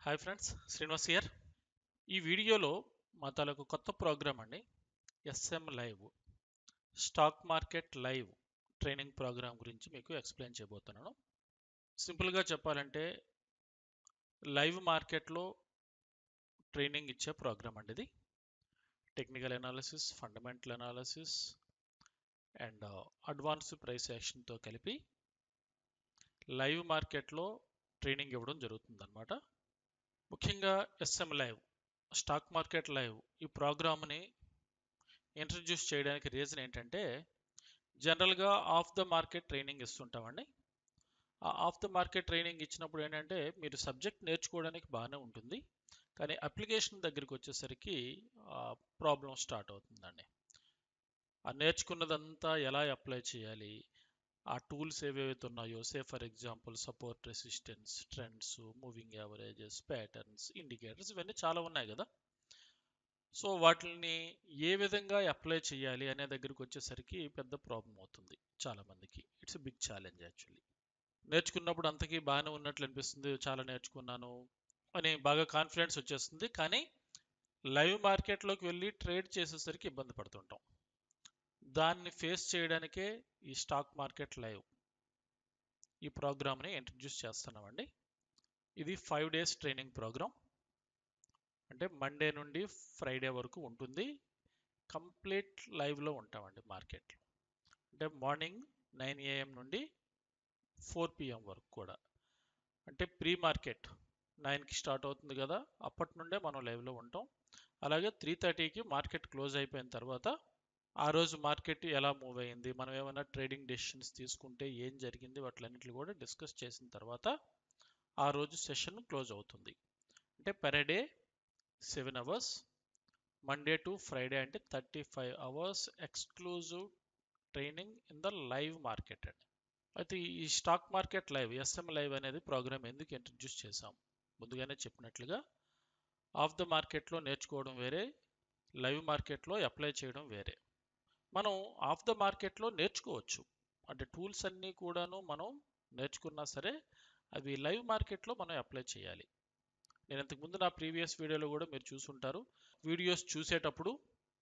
hi friends Srinivas here ఈ వీడియోలో మా తాలూకు కొత్త ప్రోగ్రామ్ అండి SM live stock market live training program గురించి మీకు ఎక్స్ప్లెయిన్ చేయబోతున్నాను సింపుల్గా చెప్పాలంటే లైవ్ మార్కెట్లో ట్రైనింగ్ ఇచ్చే ప్రోగ్రామ్ అండి ఇది technical analysis fundamental analysis and advance price యాక్షన్తో కలిపి లైవ్ మార్కెట్లో ట్రైనింగ్ ఇవ్వడం జరుగుతుందన్నమాట ముఖ్యంగా SM live stock market live ఈ ప్రోగ్రామ్ని ఇంట్రడ్యూస్ చేయడానికి రీజన్ ఏంటంటే జనరల్గా ఆఫ్ ద మార్కెట్ ట్రైనింగ్ ఇస్తుంటామండి ఆ ఆఫ్ ద మార్కెట్ ట్రైనింగ్ ఇచ్చినప్పుడు ఏంటంటే మీరు సబ్జెక్ట్ నేర్చుకోవడానికి బాగానే ఉంటుంది కానీ అప్లికేషన్ దగ్గరికి వచ్చేసరికి ప్రాబ్లం స్టార్ట్ అవుతుందండి ఆ నేర్చుకున్నదంతా ఎలా అప్లై చేయాలి ఆ టూల్స్ ఏవేవైతే ఉన్నాయో say for example support resistance trends moving averages patterns indicators ఇవన్నీ చాలా ఉన్నాయి కదా సో వాటిని ఏ విధంగా అప్లై చేయాలి అనే దగ్గరికి వచ్చేసరికి పెద్ద ప్రాబ్లం అవుతుంది చాలా మందికి ఇట్స్ బిగ్ ఛాలెంజ్ యాక్చువల్లీ నేర్చుకున్నప్పుడు అంతకీ బాగానే ఉన్నట్లు అనిపిస్తుంది చాలా నేర్చుకున్నాను అని బాగా కాన్ఫిడెన్స్ వచ్చేస్తుంది కానీ లైవ్ మార్కెట్లోకి వెళ్ళి ట్రేడ్ చేసేసరికి ఇబ్బంది పడుతుంటాం దాన్ని ఫేస్ చేయడానికే ఈ స్టాక్ మార్కెట్ లైవ్ ఈ ప్రోగ్రామ్ని ఇంట్రడ్యూస్ చేస్తున్నామండి ఇది ఫైవ్ డేస్ ట్రైనింగ్ ప్రోగ్రామ్ అంటే మండే నుండి ఫ్రైడే వరకు ఉంటుంది కంప్లీట్ లైవ్లో ఉంటామండి మార్కెట్లో అంటే మార్నింగ్ నైన్ ఏఎం నుండి ఫోర్ పిఎం వరకు కూడా అంటే ప్రీ మార్కెట్ నైన్కి స్టార్ట్ అవుతుంది కదా అప్పటి నుండే మనం లైవ్లో ఉంటాం అలాగే త్రీ థర్టీకి మార్కెట్ క్లోజ్ అయిపోయిన తర్వాత ఆ రోజు మార్కెట్ ఎలా మూవ్ అయింది మనం ఏమైనా ట్రేడింగ్ డెసిషన్స్ తీసుకుంటే ఏం జరిగింది వాటిలన్నింటిని కూడా డిస్కస్ చేసిన తర్వాత ఆ రోజు సెషన్ క్లోజ్ అవుతుంది అంటే per day seven hours Monday to Friday అంటే thirty five hours exclusive training in the live market అండి అయితే ఈ stock market live SM live అనేది ప్రోగ్రామ్ ఎందుకు ఇంట్రడ్యూస్ చేసాం ముందుగానే చెప్పినట్లుగా ఆఫ్ ద మార్కెట్లో నేర్చుకోవడం వేరే లైవ్ మార్కెట్లో అప్లై చేయడం వేరే మనం ఆఫ్ ద మార్కెట్లో నేర్చుకోవచ్చు అంటే టూల్స్ అన్నీ కూడాను మనం నేర్చుకున్నా సరే అవి లైవ్ మార్కెట్లో మనం అప్లై చేయాలి నేను ఇంతకుముందు నా ప్రీవియస్ వీడియోలో కూడా మీరు చూసుంటారు వీడియోస్ చూసేటప్పుడు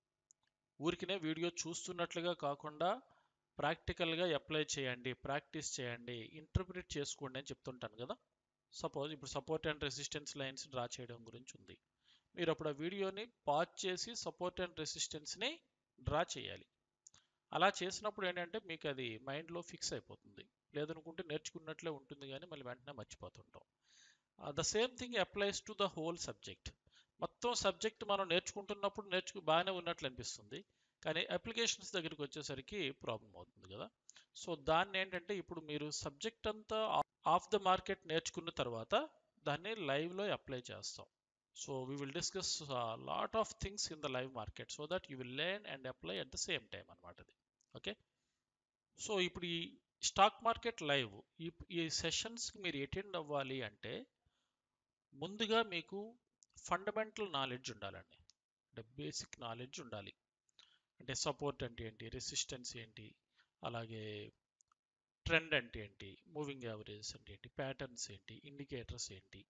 ఊరికినే వీడియో చూస్తున్నట్లుగా కాకుండా ప్రాక్టికల్గా అప్లై చేయండి ప్రాక్టీస్ చేయండి ఇంటర్ప్రిట్ చేసుకోండి అని చెప్తుంటాను కదా సపోజ్ ఇప్పుడు support and resistance lines draw చేయడం గురించి ఉంది మీరు అప్పుడు ఆ వీడియోని పాజ్ చేసి సపోర్ట్ అండ్ రెసిస్టెన్స్ని డ్రా చేయాలి అలా చేసినప్పుడు ఏంటంటే మీకు అది మైండ్లో ఫిక్స్ అయిపోతుంది లేదనుకుంటే నేర్చుకున్నట్లే ఉంటుంది కానీ మళ్ళీ వెంటనే మర్చిపోతుంటాం the same thing applies to the whole subject మొత్తం సబ్జెక్ట్ మనం నేర్చుకుంటున్నప్పుడు నేర్చుకు బాగానే ఉన్నట్లు అనిపిస్తుంది కానీ అప్లికేషన్స్ దగ్గరికి వచ్చేసరికి ప్రాబ్లం అవుతుంది కదా సో దాన్ని ఏంటంటే ఇప్పుడు మీరు సబ్జెక్ట్ అంతా ఆఫ్ ద మార్కెట్ నేర్చుకున్న తర్వాత దాన్ని లైవ్లో అప్లై చేస్తాం so we will discuss lot of things in the live market so that you will learn and apply at the same time అనమాట అది ఓకే సో ఇప్పుడు ఈ స్టాక్ మార్కెట్ లైవ్ ఈ ఈ సెషన్స్కి మీరు అటెండ్ అవ్వాలి అంటే ముందుగా మీకు ఫండమెంటల్ నాలెడ్జ్ ఉండాలండి అంటే బేసిక్ నాలెడ్జ్ ఉండాలి అంటే సపోర్ట్ అంటే ఏంటి రెసిస్టెన్స్ ఏంటి అలాగే ట్రెండ్ అంటే ఏంటి మూవింగ్ యావరేజెస్ అంటే ఏంటి ప్యాటర్న్స్ ఏంటి ఇండికేటర్స్ ఏంటి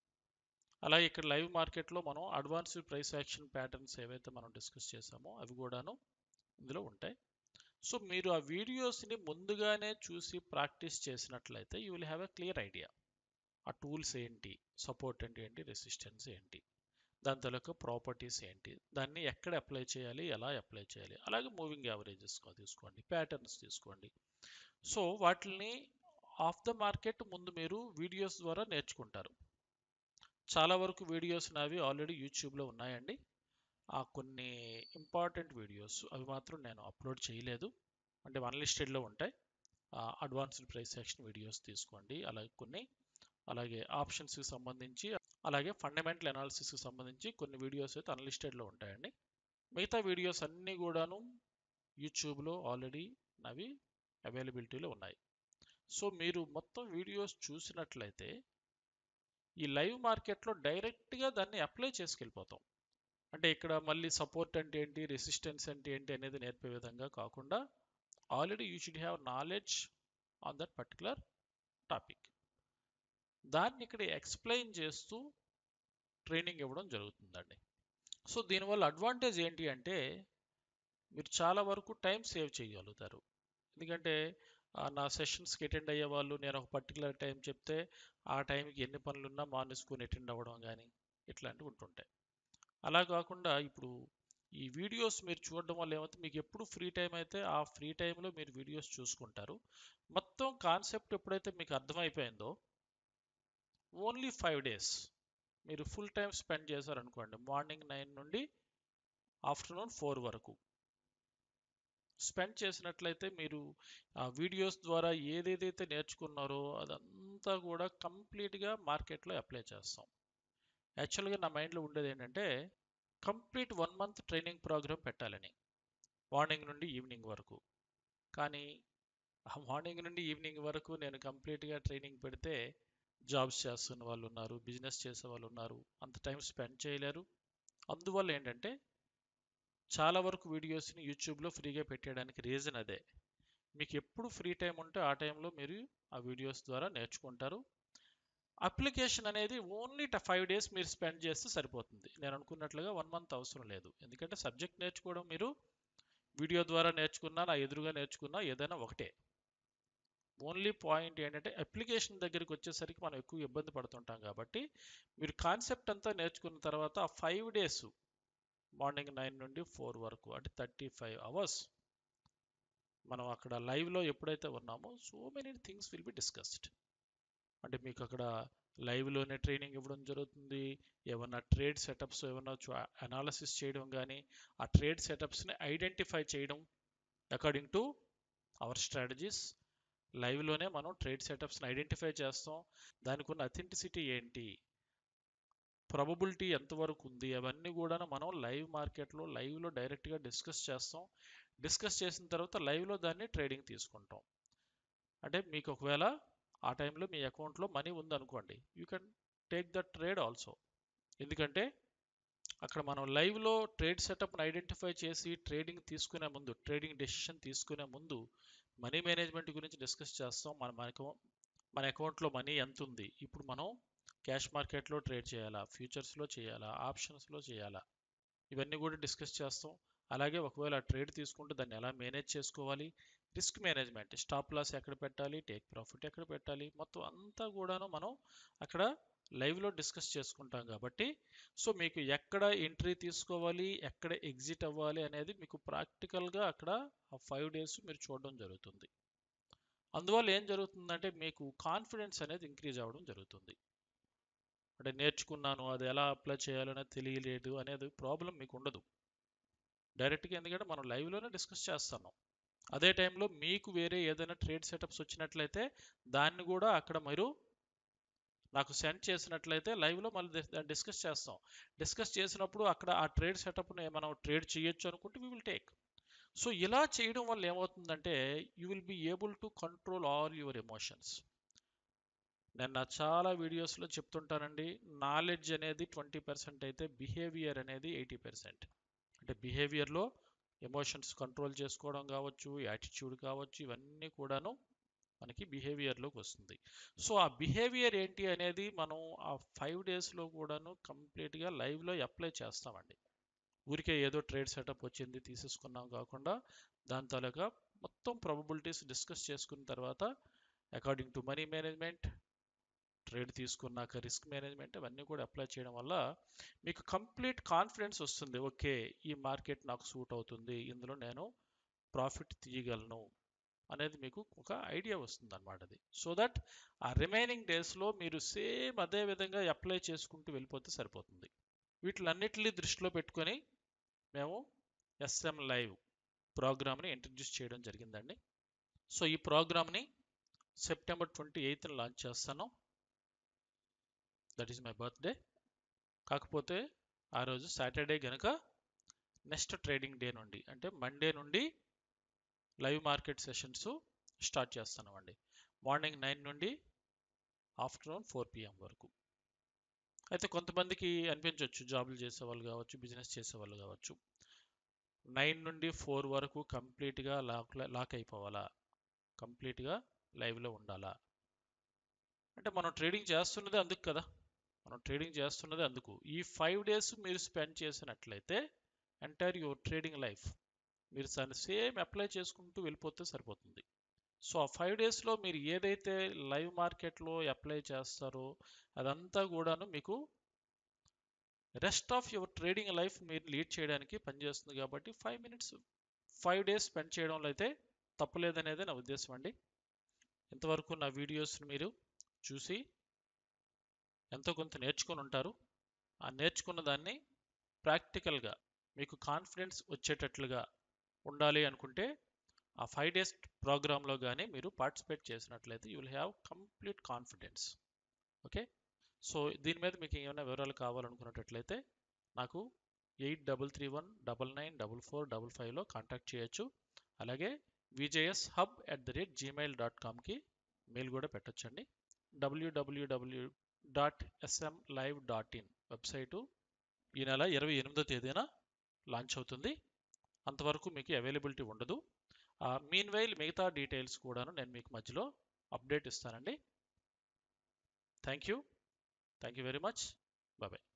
అలాగే ఇక్కడ లైవ్ మార్కెట్లో మనం అడ్వాన్స్డ్ ప్రైస్ యాక్షన్ ప్యాటర్న్స్ ఏవైతే మనం డిస్కస్ చేసామో అవి కూడాను ఇందులో ఉంటాయి సో మీరు ఆ వీడియోస్ని ముందుగానే చూసి ప్రాక్టీస్ చేసినట్లయితే you will have a clear idea ఆ టూల్స్ ఏంటి సపోర్ట్ అంటే ఏంటి రెసిస్టెన్స్ ఏంటి దాని తలక ప్రాపర్టీస్ ఏంటి దాన్ని ఎక్కడ అప్లై చేయాలి ఎలా అప్లై చేయాలి అలాగే మూవింగ్ యావరేజెస్ తీసుకోండి ప్యాటర్న్స్ తీసుకోండి సో వాటిని ఆఫ్ ద మార్కెట్ ముందు మీరు వీడియోస్ ద్వారా నేర్చుకుంటారు చాలా వరకు వీడియోస్ నావి ఆల్రెడీ యూట్యూబ్లో ఉన్నాయండి ఆ కొన్ని ఇంపార్టెంట్ వీడియోస్ అవి మాత్రం నేను అప్లోడ్ చేయలేదు అంటే వన్ లిస్టెడ్లో ఉంటాయి అడ్వాన్స్డ్ ప్రైస్ యాక్షన్ వీడియోస్ తీసుకోండి అలాగే కొన్ని అలాగే ఆప్షన్స్కి సంబంధించి అలాగే ఫండమెంటల్ అనాలిసిస్కి సంబంధించి కొన్ని వీడియోస్ అయితే అన్లిస్టెడ్లో ఉంటాయండి మిగతా వీడియోస్ అన్నీ కూడాను యూట్యూబ్లో ఆల్రెడీ అవి అవైలబిలిటీలో ఉన్నాయి సో మీరు మొత్తం వీడియోస్ చూసినట్లయితే ఈ లైవ్ మార్కెట్లో డైరెక్ట్గా దాన్ని అప్లై చేసుకెళ్ళిపోతాం అంటే ఇక్కడ మళ్ళీ సపోర్ట్ అంటే ఏంటి రెసిస్టెన్స్ అంటే ఏంటి అనేది నేర్పే విధంగా కాకుండా already you should have knowledge on that particular topic దాన్ని ఇక్కడ ఎక్స్ప్లెయిన్ చేస్తూ ట్రైనింగ్ ఇవ్వడం జరుగుతుందండి సో దీనివల్ల అడ్వాంటేజ్ ఏంటి అంటే మీరు చాలా వరకు టైం సేవ్ చేయగలుగుతారు ఎందుకంటే ఆ, నా సెషన్స్కి అటెండ్ అయ్యే వాళ్ళు నేను ఒక పర్టికులర్ టైం చెప్తే ఆ టైంకి ఎన్ని పనులు ఉన్నా మానేసుకొని అటెండ్ అవ్వడం కానీ ఇట్లాంటివి ఉంటుంటాయి అలా కాకుండా ఇప్పుడు ఈ వీడియోస్ మీరు చూడడం వల్ల ఏమైతే మీకు ఎప్పుడు ఫ్రీ టైం అయితే ఆ ఫ్రీ టైంలో మీరు వీడియోస్ చూసుకుంటారు మొత్తం కాన్సెప్ట్ ఎప్పుడైతే మీకు అర్థమైపోయిందో ఓన్లీ ఫైవ్ డేస్ మీరు ఫుల్ టైం స్పెండ్ చేశారనుకోండి మార్నింగ్ నైన్ నుండి ఆఫ్టర్నూన్ ఫోర్ వరకు స్పెండ్ చేసినట్లయితే మీరు ఆ వీడియోస్ ద్వారా ఏదేదైతే నేర్చుకున్నారో అదంతా కూడా కంప్లీట్గా మార్కెట్లో అప్లై చేస్తాం యాక్చువల్గా నా మైండ్లో ఉండేది ఏంటంటే complete one month training program పెట్టాలని మార్నింగ్ నుండి ఈవినింగ్ వరకు కానీ ఆ మార్నింగ్ నుండి ఈవినింగ్ వరకు నేను కంప్లీట్గా ట్రైనింగ్ పెడితే జాబ్స్ చేస్తున్న వాళ్ళు ఉన్నారు బిజినెస్ చేసే వాళ్ళు ఉన్నారు అంత టైం స్పెండ్ చేయలేరు అందువల్ల ఏంటంటే చాలా వరకు వీడియోస్ని యూట్యూబ్లో ఫ్రీగా పెట్టేయడానికి రీజన్ అదే మీకు ఎప్పుడు ఫ్రీ టైం ఉంటే ఆ టైంలో మీరు ఆ వీడియోస్ ద్వారా నేర్చుకుంటారు అప్లికేషన్ అనేది ఓన్లీ ఫైవ్ డేస్ మీరు స్పెండ్ చేస్తే సరిపోతుంది నేను అనుకున్నట్లుగా వన్ మంత్ అవసరం లేదు ఎందుకంటే సబ్జెక్ట్ నేర్చుకోవడం మీరు వీడియో ద్వారా నేర్చుకున్నా నా ఎదురుగా నేర్చుకున్నా ఏదైనా ఒకటే ఓన్లీ పాయింట్ ఏంటంటే అప్లికేషన్ దగ్గరికి వచ్చేసరికి మనం ఎక్కువ ఇబ్బంది పడుతుంటాం కాబట్టి మీరు కాన్సెప్ట్ అంతా నేర్చుకున్న తర్వాత ఆ ఫైవ్ డేస్ మార్నింగ్ నైన్ నుండి ఫోర్ వరకు అంటే థర్టీ ఫైవ్ అవర్స్ మనం అక్కడ లైవ్లో ఎప్పుడైతే ఉన్నామో so many things will be discussed అంటే మీకు అక్కడ లైవ్లోనే ట్రైనింగ్ ఇవ్వడం జరుగుతుంది ఏమన్నా ట్రేడ్ సెటప్స్ ఏమన్నా అనాలసిస్ చేయడం కానీ ఆ ట్రేడ్ సెటప్స్ని ఐడెంటిఫై చేయడం అకార్డింగ్ టు అవర్ స్ట్రాటజీస్ లైవ్లోనే మనం ట్రేడ్ సెటప్స్ని ఐడెంటిఫై చేస్తాం దానికి ఉన్న అథెంటిసిటీ ఏంటి ప్రాబబిలిటీ ఎంతవరకు ఉంది అవన్నీ కూడా మనం లైవ్ మార్కెట్లో లైవ్లో డైరెక్ట్గా డిస్కస్ చేస్తాం డిస్కస్ చేసిన తర్వాత లైవ్లో దాన్ని ట్రేడింగ్ తీసుకుంటాం అంటే మీకు ఒకవేళ ఆ టైంలో మీ అకౌంట్లో మనీ ఉందనుకోండి you can take the trade also ఎందుకంటే అక్కడ మనం లైవ్లో ట్రేడ్ సెటప్ని ఐడెంటిఫై చేసి ట్రేడింగ్ తీసుకునే ముందు ట్రేడింగ్ డెసిషన్ తీసుకునే ముందు మనీ మేనేజ్మెంట్ గురించి డిస్కస్ చేస్తాం మన మనకు మన అకౌంట్లో మనీ ఎంత ఉంది ఇప్పుడు మనం క్యాష్ మార్కెట్లో ట్రేడ్ చేయాలా ఫ్యూచర్స్లో చేయాలా ఆప్షన్స్లో చేయాలా ఇవన్నీ కూడా డిస్కస్ చేస్తాం అలాగే ఒకవేళ ట్రేడ్ తీసుకుంటే దాన్ని ఎలా మేనేజ్ చేసుకోవాలి రిస్క్ మేనేజ్మెంట్ స్టాప్ లాస్ ఎక్కడ పెట్టాలి టేక్ ప్రాఫిట్ ఎక్కడ పెట్టాలి మొత్తం అంతా కూడాను మనం అక్కడ లైవ్లో డిస్కస్ చేసుకుంటాం కాబట్టి సో మీకు ఎక్కడ ఎంట్రీ తీసుకోవాలి ఎక్కడ ఎగ్జిట్ అవ్వాలి అనేది మీకు ప్రాక్టికల్గా అక్కడ ఆ ఫైవ్ డేస్ మీరు చూడడం జరుగుతుంది అందువల్ల ఏం జరుగుతుందంటే మీకు కాన్ఫిడెన్స్ అనేది ఇంక్రీజ్ అవ్వడం జరుగుతుంది అంటే నేర్చుకున్నాను అది ఎలా అప్లై చేయాలనేది తెలియలేదు అనేది ప్రాబ్లం మీకు ఉండదు డైరెక్ట్గా ఎందుకంటే మనం లైవ్లోనే డిస్కస్ చేస్తున్నాం అదే టైంలో మీకు వేరే ఏదైనా ట్రేడ్ సెటప్స్ వచ్చినట్లయితే దాన్ని కూడా అక్కడ మీరు నాకు సెండ్ చేసినట్లయితే లైవ్లో మళ్ళీ డిస్కస్ చేస్తాం డిస్కస్ చేసినప్పుడు అక్కడ ఆ ట్రేడ్ సెటప్ని మనం ట్రేడ్ చేయొచ్చు అనుకుంటే వీ విల్ టేక్ సో ఇలా చేయడం వల్ల ఏమవుతుందంటే you will be able to control all your emotions నేను నా చాలా వీడియోస్లో చెప్తుంటానండి నాలెడ్జ్ అనేది ట్వంటీ పర్సెంట్ అయితే బిహేవియర్ అనేది ఎయిటీ పర్సెంట్ అంటే బిహేవియర్లో ఎమోషన్స్ కంట్రోల్ చేసుకోవడం కావచ్చు యాటిట్యూడ్ కావచ్చు ఇవన్నీ కూడాను మనకి బిహేవియర్లోకి వస్తుంది సో ఆ బిహేవియర్ ఏంటి అనేది మనం ఆ ఫైవ్ డేస్లో కూడాను కంప్లీట్గా లైవ్లో అప్లై చేస్తామండి ఊరికే ఏదో ట్రేడ్ సెటప్ వచ్చింది తీసేసుకున్నాం కాకుండా దాని తాలూకా మొత్తం ప్రాబబిలిటీస్ డిస్కస్ చేసుకున్న తర్వాత according to money management trade తీసుకున్నాక రిస్క్ మేనేజ్మెంట్ అవన్నీ కూడా అప్లై చేయడం వల్ల మీకు కంప్లీట్ కాన్ఫిడెన్స్ వస్తుంది ఓకే ఈ మార్కెట్ నాకు సూట్ అవుతుంది ఇందులో నేను ప్రాఫిట్ తీయగలను అనేది మీకు ఒక ఐడియా వస్తుంది అనమాట అది సో దట్ ఆ రిమైనింగ్ డేస్లో మీరు సేమ్ అదే విధంగా అప్లై చేసుకుంటూ వెళ్ళిపోతే సరిపోతుంది వీటిలన్నిటిని దృష్టిలో పెట్టుకొని మేము ఎస్ఎం లైవ్ ప్రోగ్రామ్ని ఇంట్రడ్యూస్ చేయడం జరిగిందండి సో ఈ ప్రోగ్రామ్ని సెప్టెంబర్ ట్వంటీ ఎయిత్ని లాంచ్ చేస్తాను దట్ ఈస్ మై బర్త్డే కాకపోతే ఆ రోజు సాటర్డే కనుక నెక్స్ట్ ట్రేడింగ్ డే నుండి అంటే మండే నుండి లైవ్ మార్కెట్ సెషన్స్ స్టార్ట్ చేస్తున్నామండి మార్నింగ్ నైన్ నుండి ఆఫ్టర్నూన్ ఫోర్ పిఎం వరకు అయితే కొంతమందికి అనిపించవచ్చు జాబులు చేసేవాళ్ళు కావచ్చు బిజినెస్ చేసేవాళ్ళు కావచ్చు నైన్ నుండి ఫోర్ వరకు కంప్లీట్గా లాక్ లాక్ అయిపోవాలా కంప్లీట్గా లైవ్లో ఉండాలా అంటే మనం ట్రేడింగ్ చేస్తున్నది అందుకు కదా మనం ట్రేడింగ్ చేస్తున్నది అందుకు ఈ ఫైవ్ డేస్ మీరు స్పెండ్ చేసినట్లయితే ఎంటైర్ యువర్ ట్రేడింగ్ లైఫ్ మీరు దాన్ని సేమ్ అప్లై చేసుకుంటూ వెళ్ళిపోతే సరిపోతుంది సో ఆ ఫైవ్ డేస్లో మీరు ఏదైతే లైవ్ మార్కెట్లో అప్లై చేస్తారో అదంతా కూడాను మీకు rest of your trading life మీరు లీడ్ చేయడానికి పనిచేస్తుంది కాబట్టి five minutes five days spend చేయడంలో అయితే తప్పులేదనేదే నా ఉద్దేశం అండి ఇంతవరకు నా వీడియోస్ని మీరు చూసి ఎంతో కొంత నేర్చుకొని ఉంటారు ఆ నేర్చుకున్న దాన్ని ప్రాక్టికల్గా మీకు కాన్ఫిడెన్స్ వచ్చేటట్లుగా ఉండాలి అనుకుంటే ఆ ఫైవ్ డేస్ ప్రోగ్రాంలో కానీ మీరు పార్టిసిపేట్ చేసినట్లయితే you will have complete confidence okay so దీని మీద మీకు ఏమైనా వివరాలు కావాలనుకున్నట్లయితే నాకు eight double three one double nine double four double ఫైవ్లో కాంటాక్ట్ చేయొచ్చు అలాగే VJS hub at the rate Gmail dot కామ్కి మెయిల్ కూడా పెట్టొచ్చండి WWW dot SM live dot in website ఈ నెల ఇరవై ఎనిమిదో తేదీన లాంచ్ అవుతుంది అంతవరకు మీకు అవైలబిలిటీ ఉండదు మీన్ వైల్ మిగతా డీటెయిల్స్ కూడాను నేను మీకు మధ్యలో అప్డేట్ ఇస్తానండి thank you thank you very much bye